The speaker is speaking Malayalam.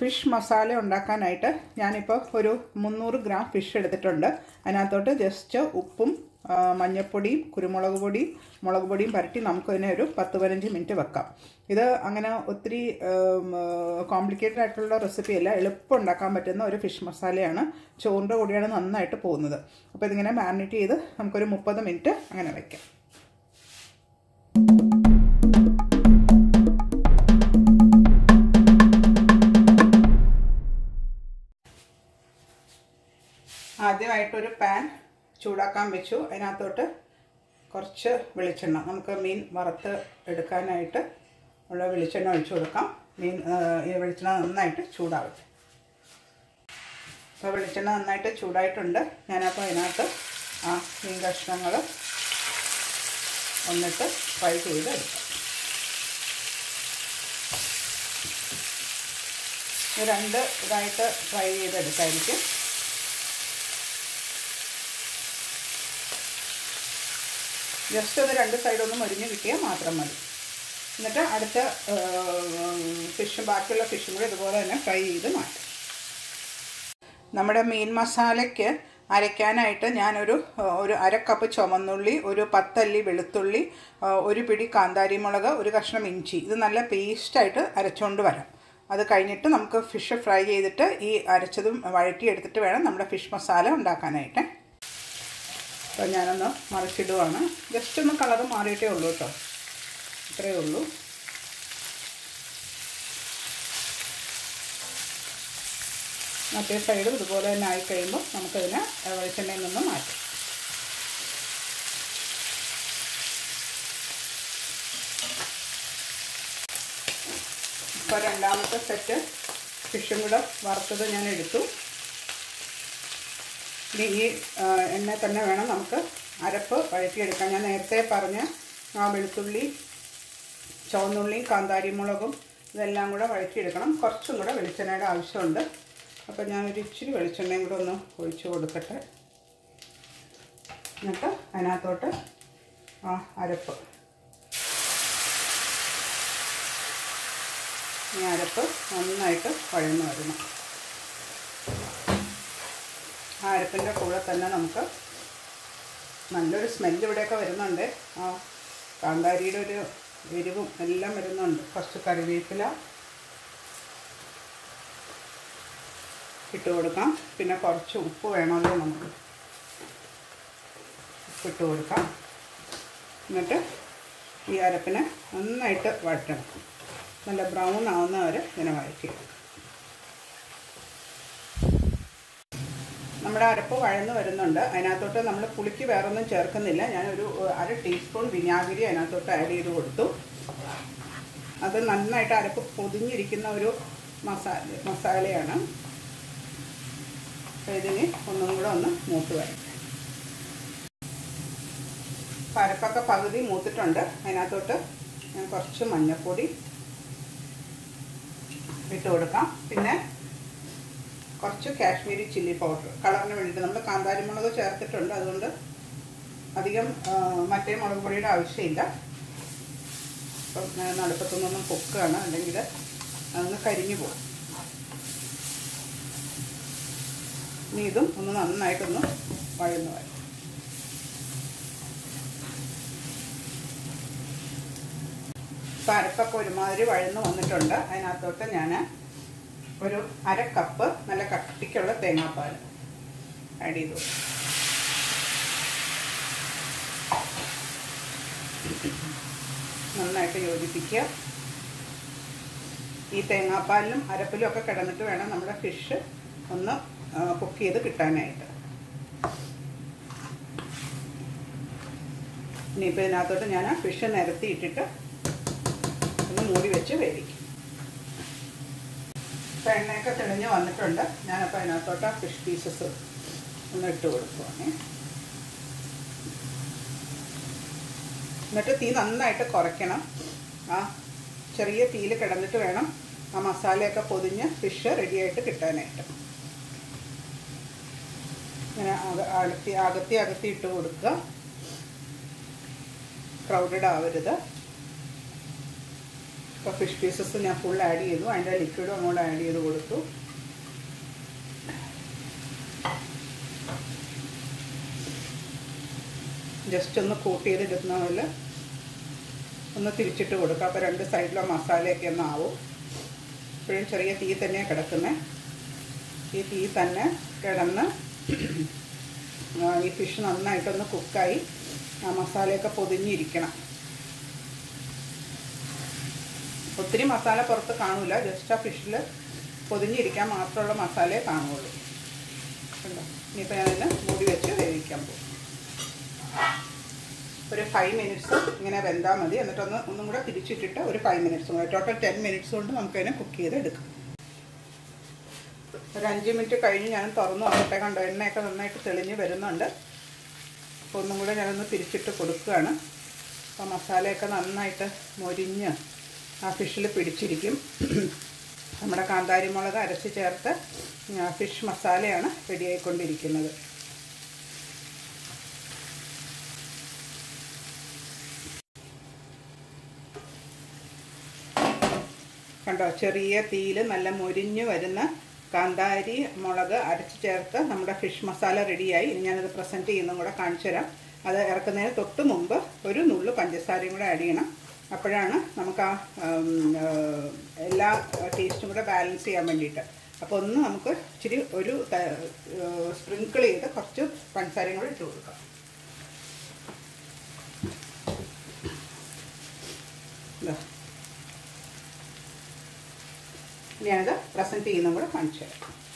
ഫിഷ് മസാല ഉണ്ടാക്കാനായിട്ട് ഞാനിപ്പോൾ ഒരു മുന്നൂറ് ഗ്രാം ഫിഷ് എടുത്തിട്ടുണ്ട് അതിനകത്തോട്ട് ജസ്റ്റ് ഉപ്പും ആ, മഞ്ഞൾപ്പൊടിയും കുരുമുളക് പൊടിയും മുളക് പൊടിയും പരട്ടി നമുക്കതിനെ ഒരു പത്ത് പതിനഞ്ച് മിനിറ്റ് വെക്കാം ഇത് അങ്ങനെ ഒത്തിരി കോംപ്ലിക്കേറ്റഡ് ആയിട്ടുള്ള റെസിപ്പി അല്ല എളുപ്പം ഉണ്ടാക്കാൻ പറ്റുന്ന ഒരു ഫിഷ് മസാലയാണ് ചോറിൻ്റെ കൂടെയാണ് നന്നായിട്ട് പോകുന്നത് അപ്പോൾ ഇതിങ്ങനെ മാരിനേറ്റ് ചെയ്ത് നമുക്കൊരു മുപ്പത് മിനിറ്റ് അങ്ങനെ വയ്ക്കാം ആദ്യമായിട്ടൊരു പാൻ ചൂടാക്കാൻ വെച്ചു അതിനകത്തോട്ട് കുറച്ച് വെളിച്ചെണ്ണ നമുക്ക് മീൻ വറുത്ത് എടുക്കാനായിട്ട് ഉള്ള വെളിച്ചെണ്ണ ഒഴിച്ചു കൊടുക്കാം മീൻ ആ, ഈ വെളിച്ചെണ്ണ നന്നായിട്ട് ചൂടാവട്ടെ അപ്പോൾ വെളിച്ചെണ്ണ നന്നായിട്ട് ചൂടായിട്ടുണ്ട് ഞാനപ്പോൾ അതിനകത്ത് ആ മീൻ കഷ്ണങ്ങൾ ഒന്നിട്ട് ഫ്രൈ ചെയ്ത് എടുക്കാം ഇത് രണ്ട് ഇതായിട്ട് ഫ്രൈ ചെയ്തെടുക്കായിരിക്കും ജസ്റ്റ് ഒന്ന് രണ്ട് സൈഡൊന്ന് മൊരിഞ്ഞ് കിട്ടിയാൽ മാത്രം മതി എന്നിട്ട് അടുത്ത ഫിഷ് ബാക്കിയുള്ള ഫിഷും കൂടി ഇതുപോലെ തന്നെ ഫ്രൈ ചെയ്ത് മാറ്റും നമ്മുടെ മീൻ മസാലയ്ക്ക് അരയ്ക്കാനായിട്ട് ഞാനൊരു ആ, ഒരു അര കപ്പ് ചുമന്നുള്ളി ഒരു പത്തല്ലി വെളുത്തുള്ളി ആ, ഒരു പിടി കാന്താരി മുളക് ഒരു കഷ്ണം ഇഞ്ചി ഇത് നല്ല പേസ്റ്റായിട്ട് അരച്ചുകൊണ്ട് വരാം അത് കഴിഞ്ഞിട്ട് നമുക്ക് ഫിഷ് ഫ്രൈ ചെയ്തിട്ട് ഈ അരച്ചതും വഴറ്റി എടുത്തിട്ട് വേണം നമ്മുടെ ഫിഷ് മസാല ഉണ്ടാക്കാനായിട്ട് അപ്പോൾ ഞാനൊന്ന് മറിച്ചിടുവാണ് ജസ്റ്റ് ഒന്ന് കളറ് മാറിയിട്ടേ ഉള്ളൂ കേട്ടോ ഇത്രയേ ഉള്ളൂ മറ്റേ സൈഡും ഇതുപോലെ തന്നെ ആയി കഴിയുമ്പോൾ നമുക്കതിനെ വെളിച്ചെണ്ണയിൽ നിന്ന് മാറ്റാം ഇപ്പോൾ രണ്ടാമത്തെ സെറ്റ് ഫിഷും കൂടെ വറുത്തത് ഞാൻ എടുത്തു ഇനി ഈ ആ, എണ്ണ തന്നെ വേണം നമുക്ക് അരപ്പ് വഴറ്റിയെടുക്കാൻ ഞാൻ നേരത്തെ പറഞ്ഞ ആ വെളുത്തുള്ളി ചുവന്നുള്ളിയും കാന്താരിമുളകും ഇതെല്ലാം കൂടെ വഴറ്റിയെടുക്കണം കുറച്ചും കൂടെ വെളിച്ചെണ്ണയുടെ ആവശ്യമുണ്ട് അപ്പോൾ ഞാനൊരു ഇച്ചിരി വെളിച്ചെണ്ണയും കൂടെ ഒന്ന് ഒഴിച്ചു കൊടുക്കട്ടെ എന്നിട്ട് അതിനകത്തോട്ട് ആ അരപ്പ് ഈ അരപ്പ് നന്നായിട്ട് വഴന്ന് വരണം ആ അരപ്പിൻ്റെ കൂടെ തന്നെ നമുക്ക് നല്ലൊരു സ്മെല്ല് ഇവിടെയൊക്കെ വരുന്നുണ്ട് ആ കാന്താരിയുടെ ഒരു എരിവും എല്ലാം വരുന്നുണ്ട് കുറച്ച് കറിവേപ്പില ഇട്ട് കൊടുക്കാം പിന്നെ കുറച്ച് ഉപ്പ് വേണമല്ലോ നമുക്ക് ഉപ്പിട്ട് കൊടുക്കാം എന്നിട്ട് ഈ അരപ്പിനെ നന്നായിട്ട് വഴറ്റണം നല്ല ബ്രൗൺ ആവുന്ന വരെ ഇങ്ങനെ വഴറ്റിയെടുക്കാം നമ്മുടെ അരപ്പ് വഴന്ന് വരുന്നുണ്ട് അതിനകത്തോട്ട് നമ്മൾ പുളിക്ക് വേറൊന്നും ചേർക്കുന്നില്ല ഞാനൊരു അര ടീസ്പൂൺ വിനാഗിരി അതിനകത്തോട്ട് ആഡ് ചെയ്ത് കൊടുത്തു അത് നന്നായിട്ട് അരപ്പ് പൊതിഞ്ഞിരിക്കുന്ന ഒരു മസാല മസാലയാണ് അപ്പോൾ ഇതിന് ഒന്നും കൂടെ ഒന്ന് മൂത്ത് വരട്ടെ അപ്പോൾ അരപ്പൊക്കെ പകുതി മൂത്തിട്ടുണ്ട് അതിനകത്തോട്ട് ഞാൻ കുറച്ച് മഞ്ഞൾപ്പൊടി ഇട്ട് കൊടുക്കാം പിന്നെ കുറച്ച് കാശ്മീരി ചില്ലി പൗഡർ കളറിന് വേണ്ടിയിട്ട് നമ്മൾ കാന്താരി മുളക് ചേർത്തിട്ടുണ്ട് അതുകൊണ്ട് അധികം ആ, മറ്റേ മുളക് പൊടിയുടെ ആവശ്യമില്ല അപ്പം ഞാൻ നടുപ്പത്തുനിന്നൊന്നും പൊക്കുകയാണ് അല്ലെങ്കിൽ അതൊന്ന് കരിഞ്ഞു പോകും ഇനി ഇതും ഒന്ന് നന്നായിട്ടൊന്ന് വഴന്ന് വരും ഇപ്പം അരപ്പൊക്കെ ഒരുമാതിരി വഴന്ന് വന്നിട്ടുണ്ട് അതിനകത്തോട്ട് ഞാൻ ഒരു അര കപ്പ് നല്ല കട്ടിക്കുള്ള തേങ്ങാപ്പാൽ ആഡ് ചെയ്തു നന്നായിട്ട് യോജിപ്പിക്കുക ഈ തേങ്ങാപ്പാലിലും അരപ്പിലും ഒക്കെ കിടന്നിട്ട് വേണം നമ്മുടെ ഫിഷ് ഒന്ന് കുക്ക് ചെയ്ത് കിട്ടാനായിട്ട് ഇനിയിപ്പോൾ ഇതിനകത്തോട്ട് ഞാൻ ഫിഷ് നിരത്തി ഇട്ടിട്ട് ഒന്ന് മൂടി വെച്ച് വേവിക്കും ഇപ്പം എണ്ണയൊക്കെ തെളിഞ്ഞ് വന്നിട്ടുണ്ട് ഞാനപ്പോൾ അതിനകത്തോട്ട് ആ ഫിഷ് പീസസ് ഒന്ന് ഇട്ട് കൊടുക്കുവാണേ എന്നിട്ട് തീ നന്നായിട്ട് കുറയ്ക്കണം ആ ചെറിയ തീയിൽ കിടന്നിട്ട് വേണം ആ മസാലയൊക്കെ പൊതിഞ്ഞ് ഫിഷ് റെഡിയായിട്ട് കിട്ടാനായിട്ട് ഇങ്ങനെ അക- അകത്തി അകത്തി അകത്തി ഇട്ട് കൊടുക്കുക ക്രൗഡഡ് ആവരുത് അപ്പോൾ ഫിഷ് പീസസ് ഞാൻ ഫുൾ ആഡ് ചെയ്തു അതിൻ്റെ ലിക്വിഡും അങ്ങോട്ട് ആഡ് ചെയ്ത് കൊടുത്തു ജസ്റ്റ് ഒന്ന് കൂട്ട് ചെയ്തെടുക്കുന്ന പോലെ ഒന്ന് തിരിച്ചിട്ട് കൊടുക്കുക അപ്പോൾ രണ്ട് സൈഡിലെ മസാലയൊക്കെ ഒന്ന് ആവും ഇപ്പോഴും ചെറിയ തീ തന്നെയാണ് കിടക്കുന്നത് ഈ തീ തന്നെ കിടന്ന് ആ, ഈ ഫിഷ് നന്നായിട്ടൊന്ന് കുക്കായി ആ മസാലയൊക്കെ പൊതിഞ്ഞിരിക്കണം ഒത്തിരി മസാല പുറത്ത് കാണില്ല ജസ്റ്റ് ആ ഫിഷിൽ പൊതിഞ്ഞിരിക്കാൻ മാത്രമുള്ള മസാലയെ കാണുള്ളൂ കണ്ടോ ഇനിയിപ്പോൾ ഞാനിത് മൂടി വെച്ച് വേവിക്കാൻ പോകും ഒരു ഫൈവ് മിനിറ്റ്സ് ഇങ്ങനെ വെന്താൽ മതി എന്നിട്ടൊന്ന് ഒന്നും കൂടെ തിരിച്ചിട്ടിട്ട് ഒരു ഫൈവ് മിനിറ്റ്സും കൂടെ ടോട്ടൽ ടെൻ മിനിറ്റ്സ് കൊണ്ട് നമുക്കതിനെ കുക്ക് ചെയ്തെടുക്കാം ഒരു അഞ്ച് മിനിറ്റ് കഴിഞ്ഞ് ഞാൻ തുറന്നു നോക്കട്ടെ കണ്ടോ എണ്ണയൊക്കെ നന്നായിട്ട് തെളിഞ്ഞ് വരുന്നുണ്ട് അപ്പോൾ ഒന്നും കൂടെ ഞാനൊന്ന് തിരിച്ചിട്ട് കൊടുക്കുകയാണ് അപ്പോൾ മസാലയൊക്കെ നന്നായിട്ട് മൊരിഞ്ഞ് ആ ഫിഷിൽ പിടിച്ചിരിക്കും നമ്മുടെ കാന്താരി മുളക് അരച്ച് ചേർത്ത് ആ, ഫിഷ് മസാലയാണ് റെഡിയായിക്കൊണ്ടിരിക്കുന്നത് കണ്ടോ ചെറിയ തീയിൽ നല്ല മൊരിഞ്ഞ് വരുന്ന കാന്താരി മുളക് അരച്ച് ചേർത്ത് നമ്മുടെ ഫിഷ് മസാല റെഡിയായി ഇനി ഞാനത് പ്രസൻറ്റ് ചെയ്യുന്നതും കൂടെ കാണിച്ചു തരാം അത് ഇറക്കുന്നതിന് തൊട്ട് മുമ്പ് ഒരു നുള്ളു പഞ്ചസാരയും കൂടെ ആഡ് ചെയ്യണം അപ്പോഴാണ് നമുക്ക് ആ ഉം, ആ, എല്ലാ ടേസ്റ്റും കൂടെ ബാലൻസ് ചെയ്യാൻ വേണ്ടിയിട്ട് അപ്പോൾ ഒന്ന് നമുക്ക് ഇച്ചിരി ഒരു സ്പ്രിങ്കിൾ ചെയ്ത് കുറച്ച് പഞ്ചസാരയും കൂടെ ഇട്ട് കൊടുക്കാം ഇതാ ഞാനത് പ്രസൻറ്റ് ചെയ്യുന്നതും കൂടെ കാണിച്ചു തരാം